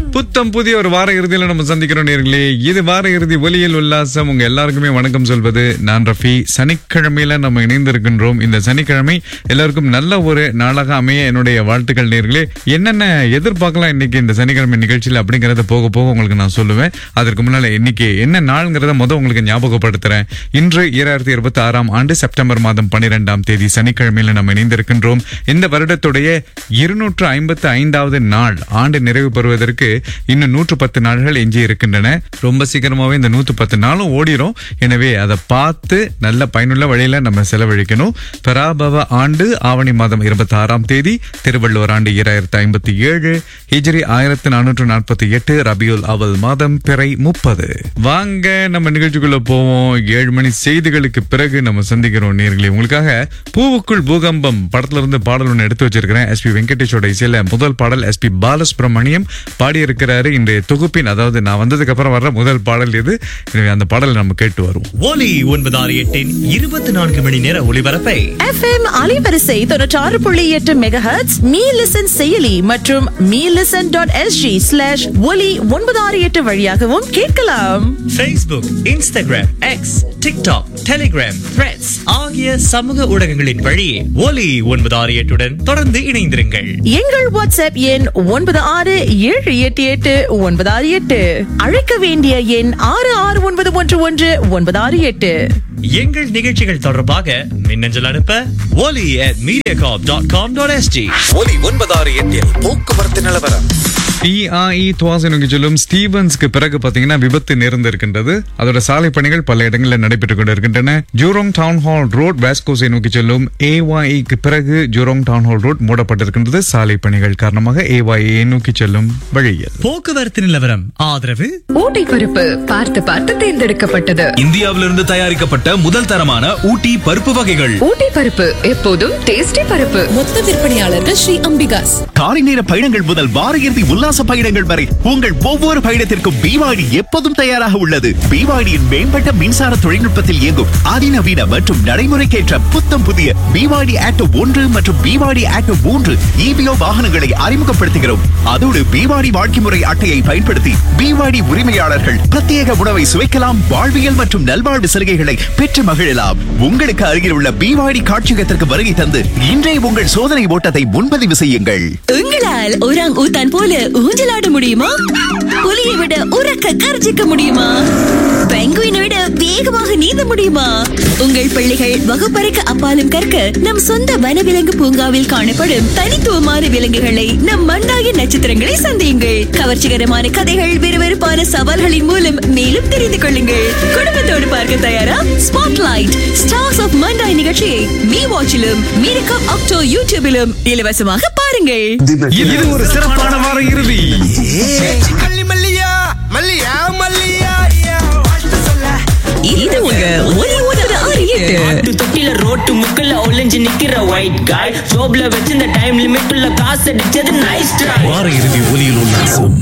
புத்தம் புதிய ஒரு வார இறுதியில நம்ம சந்திக்கிறோம் நேர்களே இது வார இறுதி ஒலியில் உல்லாசம் உங்க எல்லாருக்குமே வணக்கம் சொல்வது நான் ரஃபி சனிக்கிழமையில நம்ம இணைந்திருக்கின்றோம் இந்த சனிக்கிழமை எல்லாருக்கும் நல்ல ஒரு நாளாக அமைய என்னுடைய வாழ்த்துக்கள் நேர்களே என்னென்ன எதிர்பார்க்கலாம் இன்னைக்கு இந்த சனிக்கிழமை நிகழ்ச்சியில் அப்படிங்கறத போக போக உங்களுக்கு நான் சொல்லுவேன் அதற்கு முன்னால இன்னைக்கு என்ன நாள்ங்கிறத முத உங்களுக்கு ஞாபகப்படுத்துறேன் இன்று இரண்டாயிரத்தி இருபத்தி ஆறாம் ஆண்டு செப்டம்பர் மாதம் பன்னிரெண்டாம் தேதி சனிக்கிழமையில நம்ம இணைந்திருக்கின்றோம் இந்த வருடத்துடைய இருநூற்று ஐம்பத்து ஐந்தாவது நாள் ஆண்டு நிறைவு பெறுவதற்கு இன்னும் நூற்று பத்து நாள்கள் எஞ்சி இருக்கின்றன ரொம்ப சீக்கிரமாவே இந்த நூற்று பத்து நாளும் ஓடிரும் எனவே அதை பார்த்து நல்ல பயனுள்ள வழியில நம்ம செலவழிக்கணும் பராபவ ஆண்டு ஆவணி மாதம் இருபத்தி ஆறாம் தேதி திருவள்ளுவர் ஆண்டு இரண்டாயிரத்தி ஐம்பத்தி ஏழு ஹிஜ்ரி ஆயிரத்தி நானூற்று நாற்பத்தி எட்டு ரபியுல் அவல் மாதம் பிறை முப்பது வாங்க நம்ம நிகழ்ச்சிக்குள்ள போவோம் ஏழு மணி செய்திகளுக்கு பிறகு நம்ம சந்திக்கிறோம் நேர்களே உங்களுக்காக பூவுக்குள் பூகம்பம் படத்துல இருந்து பாடல் ஒன்று எடுத்து வச்சிருக்கிறேன் எஸ்பி வெங்கடேஷோட இசையில முதல் பாடல் எஸ்பி பாலசுப்ரமணியம் பாடியிருக்கிறாரு இன்றைய தொகுப்பின் அதாவது நான் வந்ததுக்கு அப்புறம் வர்ற முதல் பாடல் இது எனவே அந்த பாடலை நம்ம கேட்டு வருவோம் ஒலி ஒன்பதாறு எட்டின் இருபத்தி நான்கு மணி நேர ஒளிபரப்பை எஃப்எம் அலைவரிசை தொண்ணூற்றாறு புள்ளி எட்டு மெகாஹெட்ஸ் மீ லிசன் செயலி மற்றும் me listen dot SG slash Oli ஒன்பதாறு எட்டு வழியாகவும் கேட்கலாம் Facebook, Instagram, X, TikTok, Telegram, Threads ஆகிய சமூக ஊடகங்களின் வழி ஒலி ஒன்பதாறு எட்டுடன் தொடர்ந்து இணைந்திருங்கள் எங்கள் வாட்ஸ்அப் எண் ஒன்பது ஆறு ஏழு எட்டு எட்டு ஒன்பது ஆறு எட்டு அழைக்க வேண்டிய எண் ஆறு ஆறு ஒன்பது ஒன்று ஒன்று ஒன்பது ஆறு எட்டு எங்கள் நிகழ்ச்சிகள் தொடர்பாக மின்னஞ்சல் அனுப்ப ஒலி at mediacorp.com.sg ஒலி ஒன்பதாறு எட்டில் போக்குவரத்து நிலவரம் டிஐஇ துவாசை நோக்கி செல்லும் ஸ்டீவன்ஸ்க்கு பிறகு பாத்தீங்கன்னா விபத்து நேர்ந்திருக்கின்றது அதோட சாலை பணிகள் பல இடங்களில் நடைபெற்றுக் கொண்டிருக்கின்றன ஜூரோங் டவுன் ஹால் ரோட் வேஸ்கோஸை நோக்கி செல்லும் ஏஒய்க்கு பிறகு ஜூரோங் டவுன் ஹால் ரோட் மூடப்பட்டிருக்கின்றது சாலை பணிகள் காரணமாக ஏஒய்ஏ நோக்கி செல்லும் வழியில் போக்குவரத்து நிலவரம் ஆதரவு ஊட்டி பருப்பு பார்த்து பார்த்து தேர்ந்தெடுக்கப்பட்டது இந்தியாவிலிருந்து தயாரிக்கப்பட்ட முதல் தரமான ஊட்டி பருப்பு வகைகள் ஊட்டி பருப்பு எப்போதும் டேஸ்டி பருப்பு மொத்த விற்பனையாளர்கள் ஸ்ரீ அம்பிகாஸ் காலை நேர பயணங்கள் முதல் வார இறுதி உல்லாச பயணங்கள் வரை உங்கள் ஒவ்வொரு பயணத்திற்கும் பிவாடி எப்போதும் தயாராக உள்ளது பிவாடியின் மேம்பட்ட மின்சார தொழில்நுட்பத்தில் இயங்கும் அதிநவீன மற்றும் நடைமுறைக்கேற்ற புத்தம் புதிய பிவாடி ஆட்டோ ஒன்று மற்றும் பிவாடி ஆட்டோ மூன்று இபிஓ வாகனங்களை அறிமுகப்படுத்துகிறோம் அதோடு பிவாடி வாழ்க்கை முறை அட்டையை பயன்படுத்தி பிவாடி உரிமையாளர்கள் பிரத்யேக உணவை சுவைக்கலாம் வாழ்வியல் மற்றும் நல்வாழ்வு சலுகைகளை பெற்று மகிழலாம் உங்களுக்கு அருகில் உள்ள பிவாடி காட்சியகத்திற்கு வருகை தந்து இன்றைய உங்கள் சோதனை ஓட்டத்தை முன்பதிவு செய்யுங்கள் உங்களால் ஒராங் ஊத்தான் போல ஊஞ்சலாட முடியுமா புலியை விட உறக்க கர்ஜிக்க முடியுமா பெங்குயினை விட வேகமாக நீந்த முடியுமா உங்கள் பிள்ளைகள் வகுப்பறைக்கு அப்பாலும் கற்க நம் சொந்த வனவிலங்கு பூங்காவில் காணப்படும் தனித்துவமான விலங்குகளை நம் மண்ணாகிய நட்சத்திரங்களை சந்தியுங்கள் கவர்ச்சிகரமான கதைகள் விறுவிறுப்பான சவால்களின் மூலம் மேலும் தெரிந்து கொள்ளுங்கள் குடும்பத்தோடு பார்க்க தயாரா ஸ்பாட்லைட் ஸ்டார்ஸ் ஆஃப் மண்டாய் நிகழ்ச்சியை மீ வாட்சிலும் மீரகம் அக்டோ யூடியூபிலும் இலவசமாக பாருங்கள் இது ஒரு சிறப்பான வார இறுதி இது உங்க ஒலி ஒன்பது ஆறு எட்டு ஆட்டு தொட்டில ரோட்டு முக்கல்ல ஒளிஞ்சு நிக்கிற ஒயிட் காய் ஜோப்ல வச்சிருந்த டைம் லிமிட் உள்ள காசு அடிச்சது நைஸ் ட்ரை வார இறுதி ஒலியில் உல்லாசம்